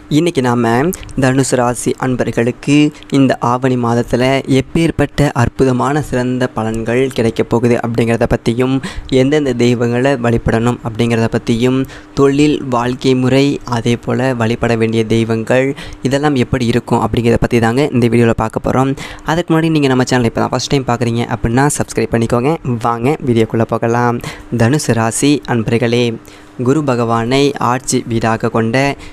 இன்றைக்கி நாம் தனுசு ராசி அன்பர்களுக்கு இந்த ஆவணி மாதத்தில் எப்பேற்பட்ட அற்புதமான சிறந்த பலன்கள் கிடைக்கப் போகுது அப்படிங்கிறத பற்றியும் எந்தெந்த தெய்வங்களை வழிபடணும் அப்படிங்கிறத பற்றியும் தொழில் வாழ்க்கை முறை அதே போல் வழிபட வேண்டிய தெய்வங்கள் இதெல்லாம் எப்படி இருக்கும் அப்படிங்கிறத பற்றி தாங்க இந்த வீடியோவில் பார்க்க போகிறோம் அதுக்கு முன்னாடி நீங்கள் நம்ம சேனலை இப்போ தான் ஃபஸ்ட் டைம் பார்க்குறீங்க அப்படின்னா சப்ஸ்கிரைப் பண்ணிக்கோங்க வாங்க வீடியோக்குள்ளே போகலாம் தனுசு ராசி அன்பர்களே குரு பகவானை ஆட்சி வீடாக கொண்ட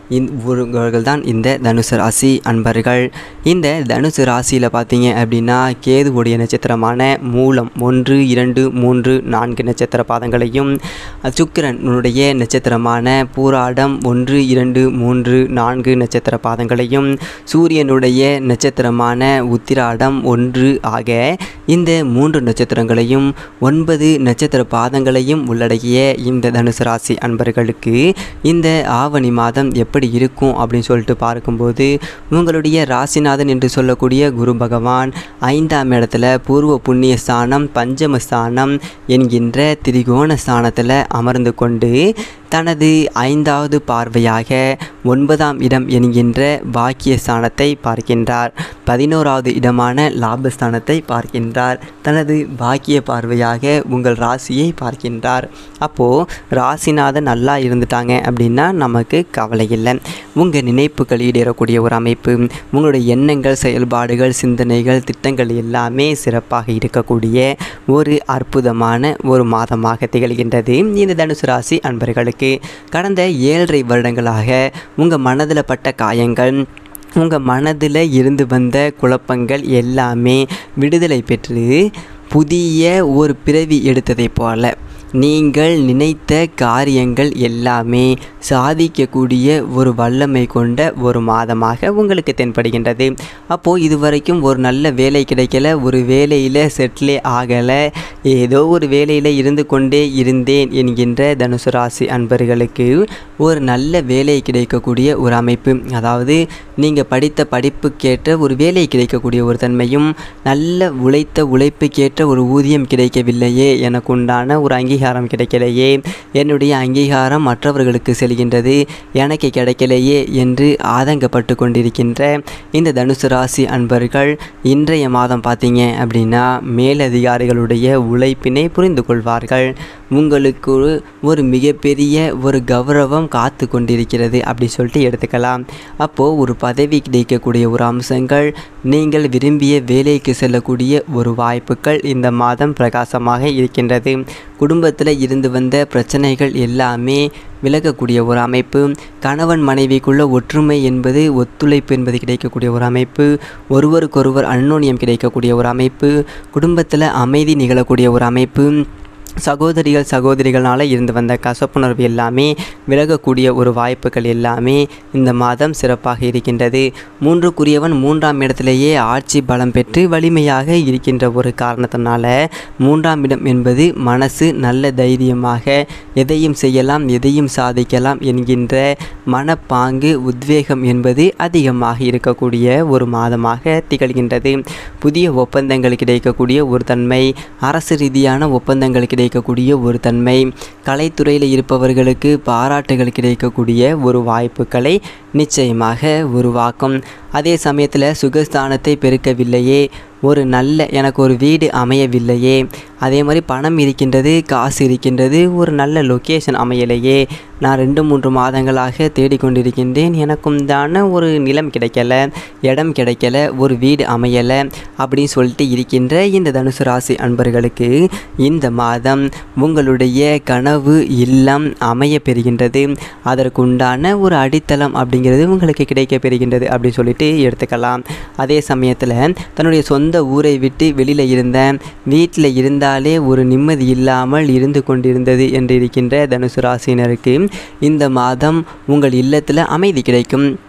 இவர்கள் தான் இந்த தனுசு ராசி அன்பர்கள் இந்த தனுசு ராசியில் பார்த்தீங்க அப்படின்னா கேதுவுடைய நட்சத்திரமான மூலம் ஒன்று இரண்டு மூன்று நான்கு நட்சத்திர பாதங்களையும் சுக்கிரனுடைய நட்சத்திரமான பூராடம் ஒன்று இரண்டு மூன்று நான்கு நட்சத்திர பாதங்களையும் சூரியனுடைய நட்சத்திரமான உத்திராடம் ஒன்று ஆக இந்த மூன்று நட்சத்திரங்களையும் ஒன்பது நட்சத்திர பாதங்களையும் உள்ளடக்கிய இந்த தனுசு ராசி அன்பர்களுக்கு இந்த ஆவணி மாதம் எப்படி இருக்கும் அப்படின்னு சொல்லிட்டு பார்க்கும்போது உங்களுடைய ராசிநாதன் என்று சொல்லக்கூடிய குரு பகவான் ஐந்தாம் இடத்துல பூர்வ புண்ணிய ஸ்தானம் பஞ்சம ஸ்தானம் என்கின்ற திரிகோண ஸ்தானத்தில் அமர்ந்து கொண்டு தனது ஐந்தாவது பார்வையாக ஒன்பதாம் இடம் என்கின்ற பாக்கிய ஸ்தானத்தை பார்க்கின்றார் பதினோராவது இடமான லாபஸ்தானத்தை பார்க்கின்றார் தனது பாக்கிய பார்வையாக உங்கள் ராசியை பார்க்கின்றார் அப்போது ராசிநாதன் நல்லா இருந்துட்டாங்க அப்படின்னா நமக்கு கவலை இல்லை உங்கள் நினைப்புகள் ஈடேறக்கூடிய ஒரு அமைப்பு உங்களுடைய எண்ணங்கள் செயல்பாடுகள் சிந்தனைகள் திட்டங்கள் எல்லாமே சிறப்பாக இருக்கக்கூடிய ஒரு அற்புதமான ஒரு மாதமாக திகழ்கின்றது இந்த தனுசு ராசி அன்பர்களுக்கு கடந்த ஏழரை வருடங்களாக உங்கள் மனதில் பட்ட காயங்கள் உங்கள் மனதில் இருந்து வந்த குழப்பங்கள் எல்லாமே விடுதலை பெற்று புதிய ஒரு பிறவி எடுத்ததைப் போல நீங்கள் நினைத்த காரியங்கள் எல்லாமே சாதிக்கக்கூடிய ஒரு வல்லமை கொண்ட ஒரு மாதமாக உங்களுக்கு தென்படுகின்றது அப்போது இதுவரைக்கும் ஒரு நல்ல வேலை கிடைக்கல ஒரு வேலையில் செட்டிலே ஆகலை ஏதோ ஒரு வேலையில் இருந்து கொண்டே இருந்தேன் என்கின்ற தனுசு ராசி அன்பர்களுக்கு ஒரு நல்ல வேலை கிடைக்கக்கூடிய ஒரு அமைப்பு அதாவது நீங்கள் படித்த படிப்புக்கேற்ற ஒரு வேலை கிடைக்கக்கூடிய ஒரு தன்மையும் நல்ல உழைத்த உழைப்புக்கேற்ற ஒரு ஊதியம் கிடைக்கவில்லையே எனக்கு உண்டான ஒரு அங்கீகாரம் கிடைக்கலையே என்னுடைய அங்கீகாரம் மற்றவர்களுக்கு செல்கின்றது எனக்கு கிடைக்கலையே என்று ஆதங்கப்பட்டு கொண்டிருக்கின்ற இந்த தனுசு ராசி அன்பர்கள் இன்றைய மாதம் பார்த்தீங்க அப்படின்னா மேலதிகாரிகளுடைய உழைப்பினை புரிந்து கொள்வார்கள் உங்களுக்கு ஒரு மிகப்பெரிய ஒரு கௌரவம் காத்து கொண்டிருக்கிறது அப்படி சொல்லிட்டு எடுத்துக்கலாம் அப்போது ஒரு பதவி கிடைக்கக்கூடிய ஒரு அம்சங்கள் நீங்கள் விரும்பிய வேலைக்கு செல்லக்கூடிய ஒரு வாய்ப்புகள் இந்த மாதம் பிரகாசமாக இருக்கின்றது குடும்பத்தில் இருந்து வந்த பிரச்சனைகள் எல்லாமே விலகக்கூடிய ஒரு அமைப்பு கணவன் மனைவிக்குள்ள ஒற்றுமை என்பது ஒத்துழைப்பு என்பது கிடைக்கக்கூடிய ஒரு அமைப்பு ஒருவருக்கொருவர் அன்னோனியம் கிடைக்கக்கூடிய ஒரு அமைப்பு குடும்பத்தில் அமைதி நிகழக்கூடிய ஒரு அமைப்பு சகோதரிகள் சகோதரிகளால் இருந்து வந்த கசப்புணர்வு எல்லாமே விலகக்கூடிய ஒரு வாய்ப்புகள் எல்லாமே இந்த மாதம் சிறப்பாக இருக்கின்றது மூன்றுக்குரியவன் மூன்றாம் இடத்திலேயே ஆட்சி பலம் பெற்று வலிமையாக இருக்கின்ற ஒரு காரணத்தினால மூன்றாம் இடம் என்பது மனசு நல்ல தைரியமாக எதையும் செய்யலாம் எதையும் சாதிக்கலாம் என்கின்ற மனப்பாங்கு உத்வேகம் என்பது அதிகமாக இருக்கக்கூடிய ஒரு மாதமாக திகழ்கின்றது புதிய ஒப்பந்தங்கள் கிடைக்கக்கூடிய ஒரு தன்மை அரசு ரீதியான ஒப்பந்தங்கள் கிடை கிடைக்கக்கூடிய ஒரு தன்மை கலைத்துறையில் இருப்பவர்களுக்கு பாராட்டுகள் கிடைக்கக்கூடிய ஒரு வாய்ப்புகளை நிச்சயமாக உருவாக்கும் அதே சமயத்தில் சுகஸ்தானத்தை பெருக்கவில்லையே ஒரு நல்ல எனக்கு ஒரு வீடு அமையவில்லையே அதே மாதிரி பணம் இருக்கின்றது காசு இருக்கின்றது ஒரு நல்ல லொக்கேஷன் அமையலையே நான் ரெண்டு மூன்று மாதங்களாக தேடிக்கொண்டிருக்கின்றேன் எனக்கும் தானே ஒரு நிலம் கிடைக்கல இடம் கிடைக்கல ஒரு வீடு அமையலை அப்படின்னு சொல்லிட்டு இருக்கின்ற இந்த தனுசு ராசி அன்பர்களுக்கு இந்த மாதம் உங்களுடைய கனவு இல்லம் அமைய பெறுகின்றது அதற்குண்டான ஒரு அடித்தளம் அப்படிங்கிறது உங்களுக்கு கிடைக்க பெறுகின்றது அப்படின்னு சொல்லிட்டு எடுத்துக்கலாம் அதே சமயத்தில் தன்னுடைய சொந்த ஊரை விட்டு வெளியில் இருந்த வீட்டில் இருந்தாலே ஒரு நிம்மதி இல்லாமல் இருந்து கொண்டிருந்தது என்று இருக்கின்ற தனுசு ராசினருக்கு இந்த மாதம் உங்கள் இல்லத்தில் அமைதி கிடைக்கும்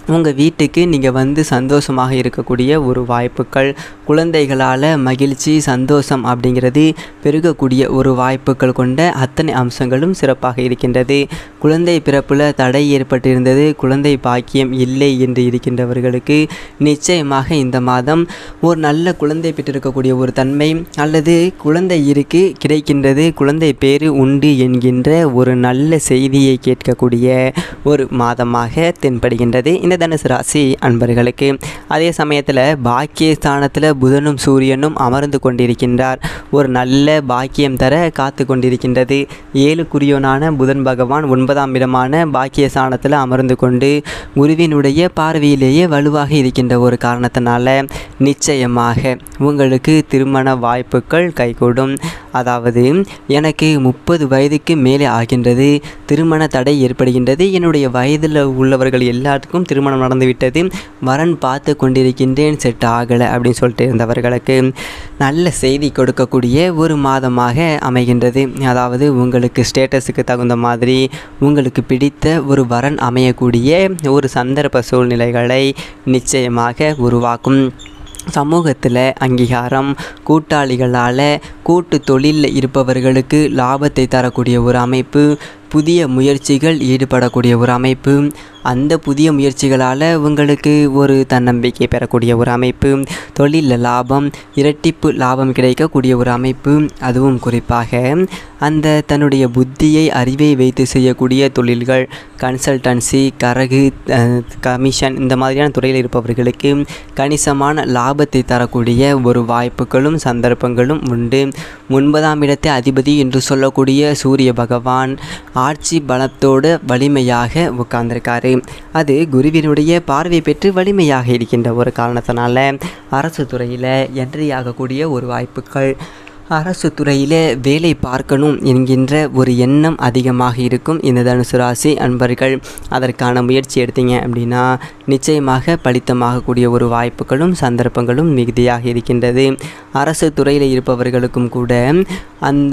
உங்கள் வீட்டுக்கு நீங்கள் வந்து சந்தோஷமாக இருக்கக்கூடிய ஒரு வாய்ப்புகள் குழந்தைகளால் மகிழ்ச்சி சந்தோஷம் அப்படிங்கிறது பெருகக்கூடிய ஒரு வாய்ப்புகள் கொண்ட அத்தனை அம்சங்களும் சிறப்பாக இருக்கின்றது குழந்தை பிறப்பில் தடை ஏற்பட்டிருந்தது குழந்தை பாக்கியம் இல்லை என்று இருக்கின்றவர்களுக்கு நிச்சயமாக இந்த மாதம் ஒரு நல்ல குழந்தை பெற்றிருக்கக்கூடிய ஒரு தன்மை அல்லது குழந்தை இருக்கு கிடைக்கின்றது குழந்தை பேரு உண்டு என்கின்ற ஒரு நல்ல செய்தியை கேட்கக்கூடிய ஒரு மாதமாக தென்படுகின்றது இந்த தனுசு ராசி அன்பர்களுக்கு அதே சமயத்தில் பாக்கியஸ்தானத்தில் புதனும் சூரியனும் அமர்ந்து கொண்டிருக்கின்றார் ஒரு நல்ல பாக்கியம் தர காத்து கொண்டிருக்கின்றது ஏழுக்குரியவனான புதன் பகவான் ஒன்பதாம் இடமான பாக்கியஸ்தானத்தில் அமர்ந்து கொண்டு குருவினுடைய பார்வையிலேயே வலுவாக இருக்கின்ற ஒரு காரணத்தினால நிச்சயமாக உங்களுக்கு திருமண வாய்ப்புகள் கைகூடும் அதாவது எனக்கு முப்பது வயதுக்கு மேலே ஆகின்றது திருமண தடை ஏற்படுகின்றது என்னுடைய வயதில் உள்ளவர்கள் எல்லாத்துக்கும் திருமணம் நடந்துவிட்டது வரன் பார்த்து கொண்டிருக்கின்றேன் செட் ஆகலை அப்படின்னு சொல்லிட்டு இருந்தவர்களுக்கு நல்ல செய்தி கொடுக்கக்கூடிய ஒரு மாதமாக அமைகின்றது அதாவது உங்களுக்கு ஸ்டேட்டஸுக்கு தகுந்த மாதிரி உங்களுக்கு பிடித்த ஒரு வரன் அமையக்கூடிய ஒரு சந்தர்ப்ப சூழ்நிலைகளை நிச்சயமாக உருவாக்கும் சமூகத்தில் அங்கீகாரம் கூட்டாளிகளால் கூட்டு தொழிலில் இருப்பவர்களுக்கு லாபத்தை தரக்கூடிய ஒரு அமைப்பு புதிய முயற்சிகள் ஈடுபடக்கூடிய ஒரு அமைப்பு அந்த புதிய முயற்சிகளால் உங்களுக்கு ஒரு தன்னம்பிக்கை பெறக்கூடிய ஒரு அமைப்பு தொழிலில் லாபம் இரட்டிப்பு லாபம் கிடைக்கக்கூடிய ஒரு அமைப்பு அதுவும் குறிப்பாக அந்த தன்னுடைய புத்தியை அறிவை வைத்து செய்யக்கூடிய தொழில்கள் கன்சல்டன்சி கரகு அஹ், கமிஷன் இந்த மாதிரியான துறையில் இருப்பவர்களுக்கு கணிசமான லாபத்தை தரக்கூடிய ஒரு வாய்ப்புகளும் சந்தர்ப்பங்களும் உண்டு ஒன்பதாம் இடத்தை அதிபதி என்று சொல்லக்கூடிய சூரிய பகவான் ஆட்சி பலத்தோடு வலிமையாக உட்கார்ந்திருக்காரு அது குருவினுடைய பார்வை பெற்று வலிமையாக இருக்கின்ற ஒரு காரணத்தினால அரசு துறையில் என்ட்ரி ஆகக்கூடிய ஒரு வாய்ப்புகள் அரசு துறையில் வேலை பார்க்கணும் என்கின்ற ஒரு எண்ணம் அதிகமாக இருக்கும் இந்த தனுசு ராசி அன்பர்கள் அதற்கான முயற்சி எடுத்தீங்க அப்படின்னா நிச்சயமாக பலித்தமாகக்கூடிய ஒரு வாய்ப்புகளும் சந்தர்ப்பங்களும் மிகுதியாக இருக்கின்றது அரசு துறையில் இருப்பவர்களுக்கும் கூட அந்த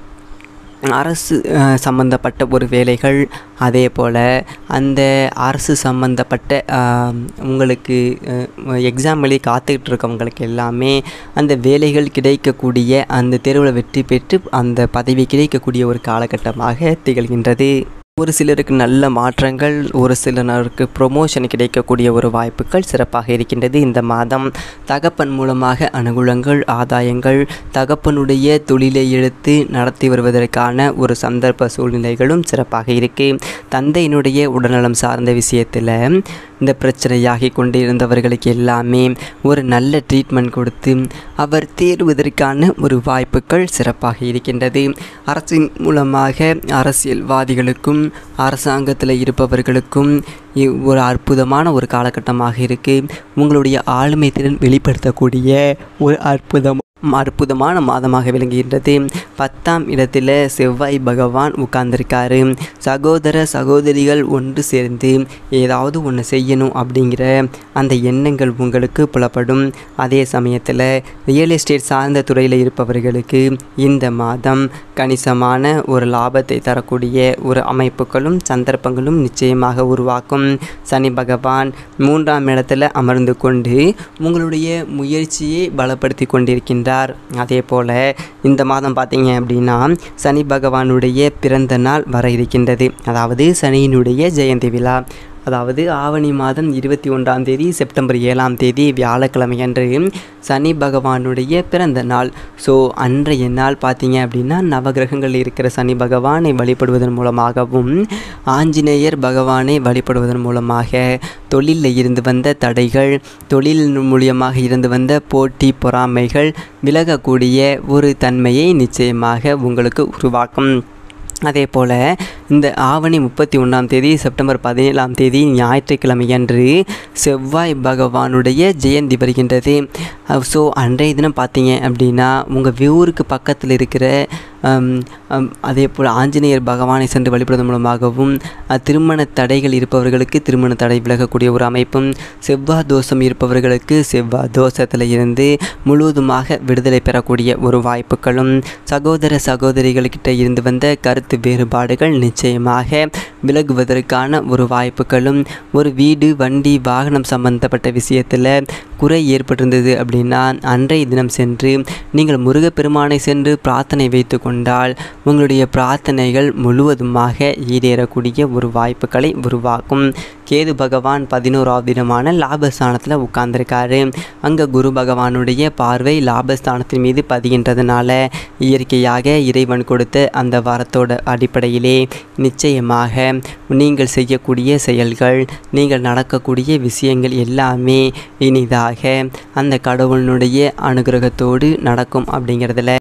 அரசு அஹ், சம்பந்தப்பட்ட ஒரு வேலைகள் அதே போல் அந்த அரசு சம்பந்தப்பட்ட அஹ், உங்களுக்கு எக்ஸாம் எழுதி காத்துக்கிட்டு இருக்கவங்களுக்கு எல்லாமே அந்த வேலைகள் கிடைக்கக்கூடிய அந்த தேர்வில் வெற்றி பெற்று அந்த பதவி கிடைக்கக்கூடிய ஒரு காலகட்டமாக திகழ்கின்றது ஒரு சிலருக்கு நல்ல மாற்றங்கள் ஒரு சிலருக்கு ப்ரொமோஷன் கிடைக்கக்கூடிய ஒரு வாய்ப்புகள் சிறப்பாக இருக்கின்றது இந்த மாதம் தகப்பன் மூலமாக அனுகூலங்கள் ஆதாயங்கள் தகப்பனுடைய தொழிலை எடுத்து நடத்தி வருவதற்கான ஒரு சந்தர்ப்ப சூழ்நிலைகளும் சிறப்பாக இருக்கு தந்தையினுடைய உடல்நலம் சார்ந்த விஷயத்தில் இந்த பிரச்சனையாகி கொண்டு இருந்தவர்களுக்கு எல்லாமே ஒரு நல்ல ட்ரீட்மெண்ட் கொடுத்து அவர் தேர்வதற்கான ஒரு வாய்ப்புகள் சிறப்பாக இருக்கின்றது அரசின் மூலமாக அரசியல்வாதிகளுக்கும் அரசாங்கத்தில் இருப்பவர்களுக்கும் இ- ஒரு அற்புதமான ஒரு காலகட்டமாக இருக்குது உங்களுடைய ஆளுமை திறன் வெளிப்படுத்தக்கூடிய ஒரு அற்புதம் அற்புதமான மாதமாக விளங்குகின்றது பத்தாம் இடத்தில் செவ்வாய் பகவான் உட்கார்ந்திருக்காரு சகோதர சகோதரிகள் ஒன்று சேர்ந்து ஏதாவது ஒன்று செய்யணும் அப்படிங்கிற அந்த எண்ணங்கள் உங்களுக்கு புலப்படும் அதே சமயத்தில் ரியல் எஸ்டேட் சார்ந்த துறையில் இருப்பவர்களுக்கு இந்த மாதம் கணிசமான ஒரு லாபத்தை தரக்கூடிய ஒரு அமைப்புகளும் சந்தர்ப்பங்களும் நிச்சயமாக உருவாக்கும் சனி பகவான் மூன்றாம் இடத்துல அமர்ந்து கொண்டு உங்களுடைய முயற்சியை பலப்படுத்தி கொண்டிருக்கின்றார் அதே போல் இந்த மாதம் பார்த்தீங்க அப்படின்னா சனி பகவானுடைய பிறந்த நாள் வர இருக்கின்றது அதாவது சனியினுடைய ஜெயந்தி விழா அதாவது ஆவணி மாதம் இருபத்தி ஒன்றாம் தேதி செப்டம்பர் ஏழாம் தேதி வியாழக்கிழமை அன்று சனி பகவானுடைய பிறந்த நாள் ஸோ அன்றைய நாள் பார்த்தீங்க அப்படின்னா நவகிரகங்கள் இருக்கிற சனி பகவானை வழிபடுவதன் மூலமாகவும் ஆஞ்சநேயர் பகவானை வழிபடுவதன் மூலமாக தொழிலில் இருந்து வந்த தடைகள் தொழில் மூலியமாக இருந்து வந்த போட்டி பொறாமைகள் விலகக்கூடிய ஒரு தன்மையை நிச்சயமாக உங்களுக்கு உருவாக்கும் அதே போல் இந்த ஆவணி முப்பத்தி ஒன்றாம் தேதி செப்டம்பர் பதினேழாம் தேதி ஞாயிற்றுக்கிழமையன்று செவ்வாய் பகவானுடைய ஜெயந்தி வருகின்றது ஸோ அன்றைய தினம் பார்த்தீங்க அப்படின்னா உங்கள் ஊருக்கு பக்கத்தில் இருக்கிற ஹம், ஹம், அதே போல் ஆஞ்சநேயர் பகவானை சென்று வழிபடுவதன் மூலமாகவும் அஹ், திருமண தடைகள் இருப்பவர்களுக்கு திருமண தடை விலகக்கூடிய ஒரு அமைப்பும் செவ்வாய் தோஷம் இருப்பவர்களுக்கு செவ்வாய் தோஷத்தில் இருந்து முழுவதுமாக விடுதலை பெறக்கூடிய ஒரு வாய்ப்புகளும் சகோதர சகோதரிகள்கிட்ட இருந்து வந்த கருத்து வேறுபாடுகள் நிச்சயமாக விலகுவதற்கான ஒரு வாய்ப்புகளும் ஒரு வீடு வண்டி வாகனம் சம்பந்தப்பட்ட விஷயத்தில் குறை ஏற்பட்டிருந்தது அப்படின்னா அன்றைய தினம் சென்று நீங்கள் முருகப்பெருமானை சென்று பிரார்த்தனை வைத்து கொண்டால் உங்களுடைய பிரார்த்தனைகள் முழுவதுமாக ஈடேறக்கூடிய ஒரு வாய்ப்புகளை உருவாக்கும் கேது பகவான் பதினோராவது தினமான லாபஸ்தானத்தில் உட்கார்ந்துருக்காரு அங்கே குரு பகவானுடைய பார்வை லாபஸ்தானத்தின் மீது பதிகின்றதுனால இயற்கையாக இறைவன் கொடுத்த அந்த வரத்தோட அடிப்படையிலே நிச்சயமாக நீங்கள் செய்யக்கூடிய செயல்கள் நீங்கள் நடக்கக்கூடிய விஷயங்கள் எல்லாமே இனிதாக அந்த கடவுளினுடைய அனுகிரகத்தோடு நடக்கும் அப்படிங்கிறதுல